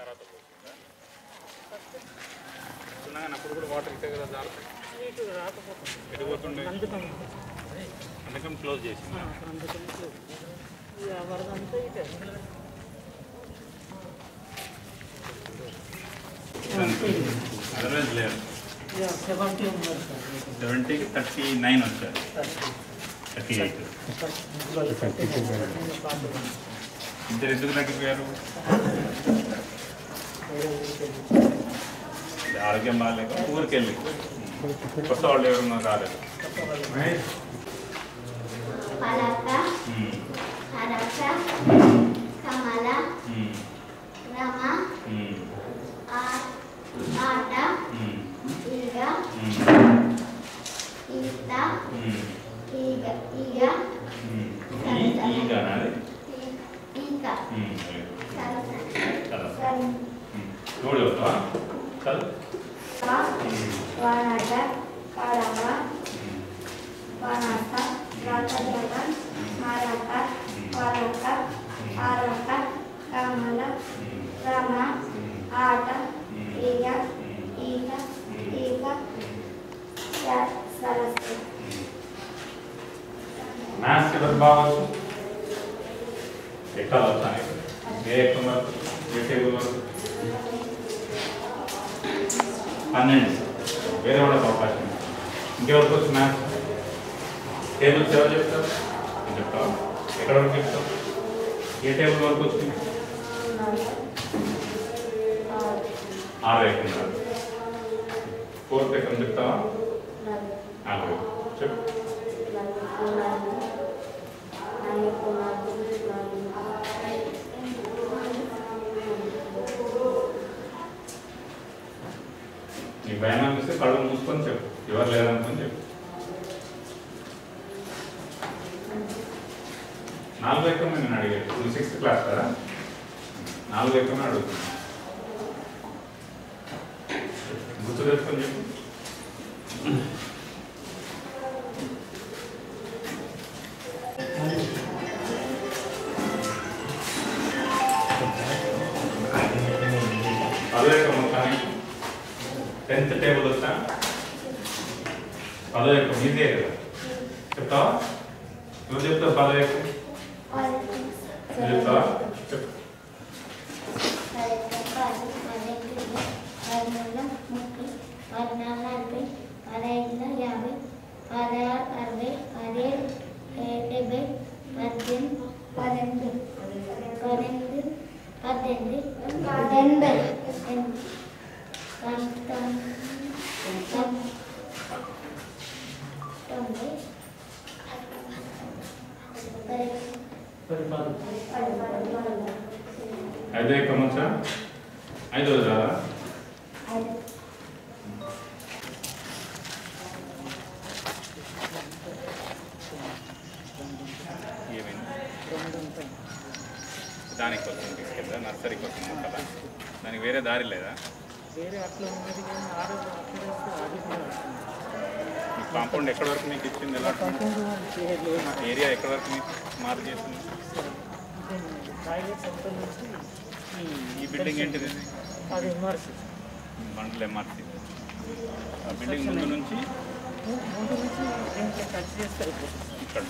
తర్వాత పోతుందా చిన్నగా అప్పుడు కూడా వాటర్ ఇస్తే కదా జాగ్రత్త ఇటు రాకపోతుంది ఎటు పోతుండే అందుకని అందుకని క్లోజ్ చేసింది అందుకని ఇక వరద అంతా ఇటే అదర్వైజ్ లేదు ఇక సెవెంటీ ఉన్నారు సార్ సెవెంటీకి థర్టీ నైన్ వచ్చారు థర్టీ ఎయిట్ ఇద్దరు ఎందుకు తగ్గిపోయారు ఇది ఆరోగ్యం బాగాలేక ఊరికి వెళ్ళి కొత్త వాళ్ళు ఎవరు రాలేదు పలక ఉమ్, హరస కమల ఉమ్, రమ ఉమ్, ఆ- ఆట ఉమ్, ఈగ ఉమ్, ఈత ఉమ్, ఈగ ఈగ ఉమ్. ఈ- ఈ గానా అది? ఈ- ఈక ఉమ్, సరస చదువు. సరి ఉమ్. నువ్వు చదువుతావా చదువు ఉమ్, వనట కడవ ఉమ్, వనట రకజన మరక వరక అరక కమల ఉమ్, రమ ఆట ఈగ ఈక ఈక స- సరస్సు మ్యాథ్స్ ఎవరు బావచ్చు ఎక్కడ వస్తాను ఏ ఎక్కువ వరకు ఏ టేబుల్ వరకు పన్నెండు వేరే వాళ్ళకి అవకాశం ఉంది. ఇంకెవరికి వచ్చి మ్యాథ్స్ టేబుల్స్ ఎవరు చెప్తారు నేను చెప్తావా ఎక్కడ వరకు చెప్తావు ఏ టేబుల్ వరకు వచ్చింది ఆరు ఎక్కడ ఫోర్త్ ఎక్కడ చెప్తావా నాలుగు చెప్పు నీ భయం అనిపిస్తే కళ్ళు మూసుకొని చెప్పు ఎవరు లేదనుకొని చెప్పు నాలుగు ఎక్కడ నేను అడిగాను ఇప్పుడు సిక్స్త్ క్లాస్ కదా నాలుగు ఎక్కడ అడుగుతున్నా గుర్తు తెచ్చుకొని చెప్పు పదో ఎక్కడ మొత్తానికి టెన్త్ టేబుల్ వచ్చా పదో ఎక్కడ ఈజీ కదా చెప్తావా నువ్వు చెప్తావు పదో ఎక్కడ నువ్వు చెప్తావా చెప్పు యాభై పదహారు అరవై పదిహేడు డెబ్బై పద్దెనిమిది పన్నెండు పన్నెండు పద్దెనిమిది ఎనభై తొంభై ఐదో ఎక్కడ వచ్చా ఐదో రాదా ఏమైంది దానికి కోసం తీసుకెళ్తా నర్సరీ కోసం కదా దానికి వేరే దారి లేదా వేరే అట్లా ఉన్నది కానీ ఆరు అక్కడ వేస్తే అది కూడా వస్తుంది. మీ కాంపౌండ్ ఎక్కడి వరకు మీకు ఇచ్చింది ఎలా పక్కన చేయలేదు ఏరియా ఎక్కడి వరకు మీకు మార్క్ చేసింది టాయిలెట్స్ ఎంత నుంచి ఈ బిల్డింగ్ ఏంటిది ఇది? అది ఎంఆర్సీ మండల్ ఎంఆర్సీ ఆ బిల్డింగ్ ముందు నుంచి ముందు నుంచి దీంట్లో టచ్ చేస్తే అయిపోతుంది ఇక్కడ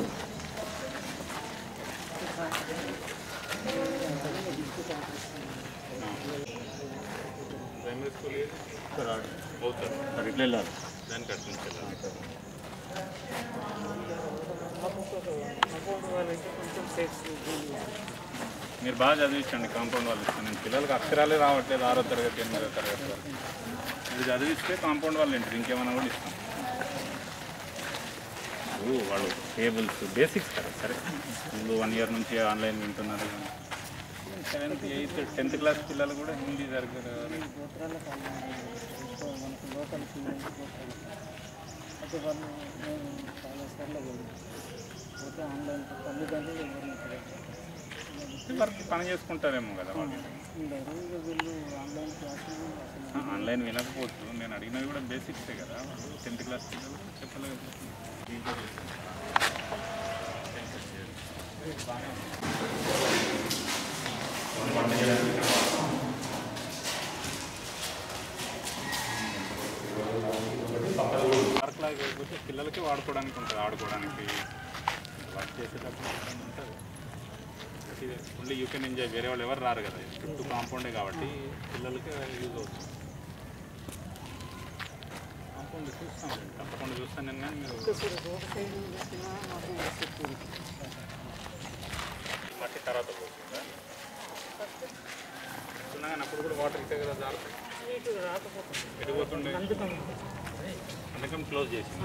ప్రైమరీ స్కూల్ ఇక్కడ అవుతారు అది ఇట్లా వెళ్ళాలి దానికి అటు నుంచి వెళ్ళాలి అకౌంట్ వాళ్ళకి కొంచెం సేఫ్ మీరు బాగా చదివించండి కాంపౌండ్ వాళ్ళు ఇస్తాను నేను పిల్లలకి అక్షరాలే రావట్లేదు ఆరో తరగతి ఎనిమిదో తరగతి వరకు ఇది చదివిస్తే కాంపౌండ్ వాళ్ళు ఏంటి ఇంకేమైనా కూడా ఇస్తాం ఇప్పుడు వాళ్ళు టేబుల్స్ బేసిక్స్ కదా సరే ముందు వన్ ఇయర్ నుంచి ఆన్లైన్ వింటున్నారు సెవెంత్ ఎయిత్ టెన్త్ క్లాస్ పిల్లలు కూడా హిందీ జరగదు గోత్రాల మనకు లోకల్ అయితే వాళ్ళు మేము చాలా సార్లు వెళ్ళాం పోతే ఆన్లైన్ తల్లిదండ్రులు ఎవరిని వర్క్ పని చేసుకుంటారేమో కదా వాళ్ళు ఉండరు ఇక వీళ్ళు ఆన్లైన్ క్లాసులు అసలు ఆన్లైన్ వినకపోవచ్చు నేను అడిగినవి కూడా బేసిక్సే కదా టెన్త్ క్లాస్ పిల్లలు చెప్పలేదు వంట చేయడానికి కాకపోతే పిల్లలకి వాడుకోవడానికి ఉంటుంది ఆడుకోవడానికి వర్క్ చేసేటప్పుడు ఇబ్బంది ఉంటుంది ఓన్లీ యూ కెన్ ఎంజాయ్ వేరే వాళ్ళు ఎవరు రారు కదా చుట్టూ కాంపౌండే కాబట్టి పిల్లలకి యూజ్ అవుతుంది కాంపౌండ్ చూస్తాం తప్పకుండా చూస్తాను నేను కానీ మీరు మట్టి తర్వాత పోతుందా చూస్తున్నాగా అప్పుడు కూడా వాటర్ ఇస్తే కదా జారుతాయి ఎటు పోతుండే అందుకని క్లోజ్ చేసింది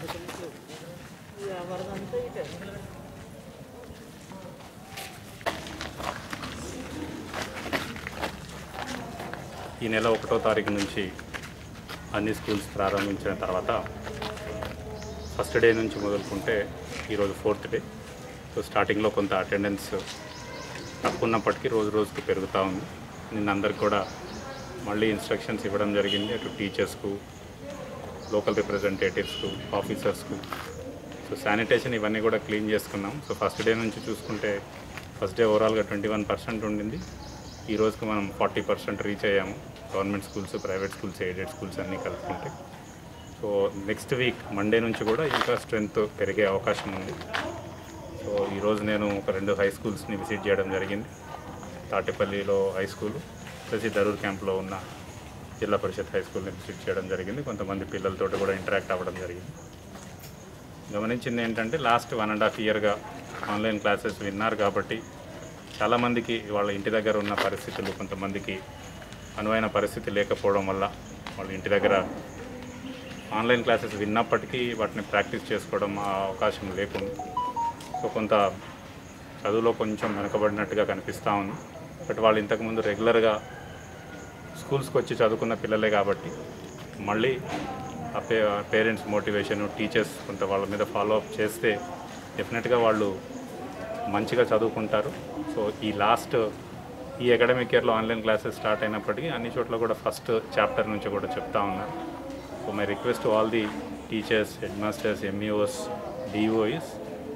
ఈ నెల ఒకటో తారీఖు నుంచి అన్ని స్కూల్స్ ప్రారంభించిన తర్వాత ఫస్ట్ డే నుంచి మొదలుకుంటే ఈరోజు ఫోర్త్ డే సో స్టార్టింగ్లో కొంత అటెండెన్స్ తక్కువ ఉన్నప్పటికీ రోజు రోజుకు పెరుగుతూ ఉంది నిన్న అందరికి కూడా మళ్ళీ ఇన్స్ట్రక్షన్స్ ఇవ్వడం జరిగింది అటు టీచర్స్కు లోకల్ రిప్రజెంటేటివ్స్కు ఆఫీసర్స్కు సో శానిటేషన్ ఇవన్నీ కూడా క్లీన్ చేసుకున్నాం సో ఫస్ట్ డే నుంచి చూసుకుంటే ఫస్ట్ డే ఓవరాల్గా ట్వంటీ వన్ పర్సెంట్ ఉండింది ఈ రోజుకి మనం ఫార్టీ పర్సెంట్ రీచ్ అయ్యాము government schools private schools aided schools అన్నీ కలుపుకుంటే సో నెక్స్ట్ వీక్ మండే నుంచి కూడా ఇంకా స్ట్రెంత్ పెరిగే అవకాశం ఉంది సో ఈరోజు నేను ఒక రెండు హై స్కూల్స్ని విజిట్ చేయడం జరిగింది తాటిపల్లిలో హై స్కూల్ ప్లస్ ఈ దరూర్ క్యాంప్లో ఉన్న జిల్లా పరిషత్ హై స్కూల్ని విజిట్ చేయడం జరిగింది కొంతమంది పిల్లలతో కూడా ఇంటరాక్ట్ అవ్వడం జరిగింది గమనించింది ఏంటంటే లాస్ట్ వన్ అండ్ హాఫ్ ఇయర్గా ఆన్లైన్ క్లాసెస్ విన్నారు కాబట్టి చాలామందికి వాళ్ళ ఇంటి దగ్గర ఉన్న పరిస్థితులు కొంతమందికి అనువైన పరిస్థితి లేకపోవడం వల్ల వాళ్ళ ఇంటి దగ్గర ఆన్లైన్ క్లాసెస్ విన్నప్పటికీ వాటిని ప్రాక్టీస్ చేసుకోవడం ఆ అవకాశం లేకుండా సో కొంత చదువులో కొంచెం వెనకబడినట్టుగా కనిపిస్తూ ఉంది బట్ వాళ్ళు ఇంతకుముందు రెగ్యులర్గా స్కూల్స్కి వచ్చి చదువుకున్న పిల్లలే కాబట్టి మళ్ళీ ఆ పే పేరెంట్స్ మోటివేషన్ టీచర్స్ కొంత వాళ్ళ మీద ఫాలో అప్ చేస్తే డెఫినెట్గా వాళ్ళు మంచిగా చదువుకుంటారు సో ఈ లాస్ట్ ఈ అకాడమిక్ ఇయర్లో ఆన్లైన్ క్లాసెస్ స్టార్ట్ అయినప్పటికీ అన్ని చోట్ల కూడా ఫస్ట్ చాప్టర్ నుంచి కూడా చెప్తా ఉన్నారు so my request all the teachers headmasters MEOs DOEs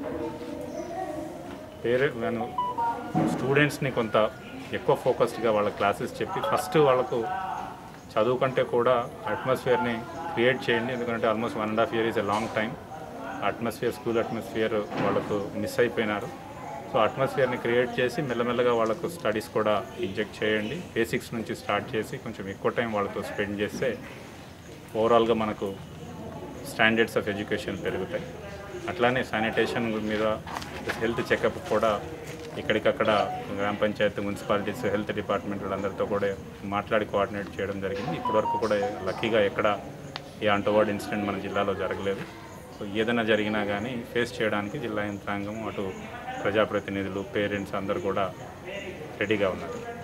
పేరె నేను స్టూడెంట్స్ని కొంత ఎక్కువ ఫోకస్డ్గా వాళ్ళ క్లాసెస్ చెప్పి ఫస్ట్ వాళ్ళకు చదువు కంటే కూడా అట్మాస్ఫియర్ని క్రియేట్ చేయండి ఎందుకంటే almost one and half year is a long time atmosphere school atmosphere వాళ్ళకు మిస్ అయిపోయినారు సో అట్మాస్ఫియర్ని క్రియేట్ చేసి మెల్లమెల్లగా వాళ్ళకు స్టడీస్ కూడా ఇంజెక్ట్ చేయండి బేసిక్స్ నుంచి స్టార్ట్ చేసి కొంచెం ఎక్కువ టైం వాళ్ళతో స్పెండ్ చేస్తే ఓవరాల్గా మనకు స్టాండర్డ్స్ ఆఫ్ ఎడ్యుకేషన్ పెరుగుతాయి అట్లానే శానిటేషన్ మీద హెల్త్ చెకప్ కూడా ఇక్కడికక్కడ గ్రామ పంచాయతీ మున్సిపాలిటీస్ హెల్త్ డిపార్ట్మెంట్ వాళ్ళందరితో కూడా మాట్లాడి కోఆర్డినేట్ చేయడం జరిగింది ఇప్పటివరకు కూడా లక్కీగా ఎక్కడ ఏ అంటవార్డ్ ఇన్సిడెంట్ మన జిల్లాలో జరగలేదు సో ఏదైనా జరిగినా కానీ ఫేస్ చేయడానికి జిల్లా యంత్రాంగం అటు ప్రజాప్రతినిధులు పేరెంట్స్ అందరూ కూడా రెడీగా ఉన్నారు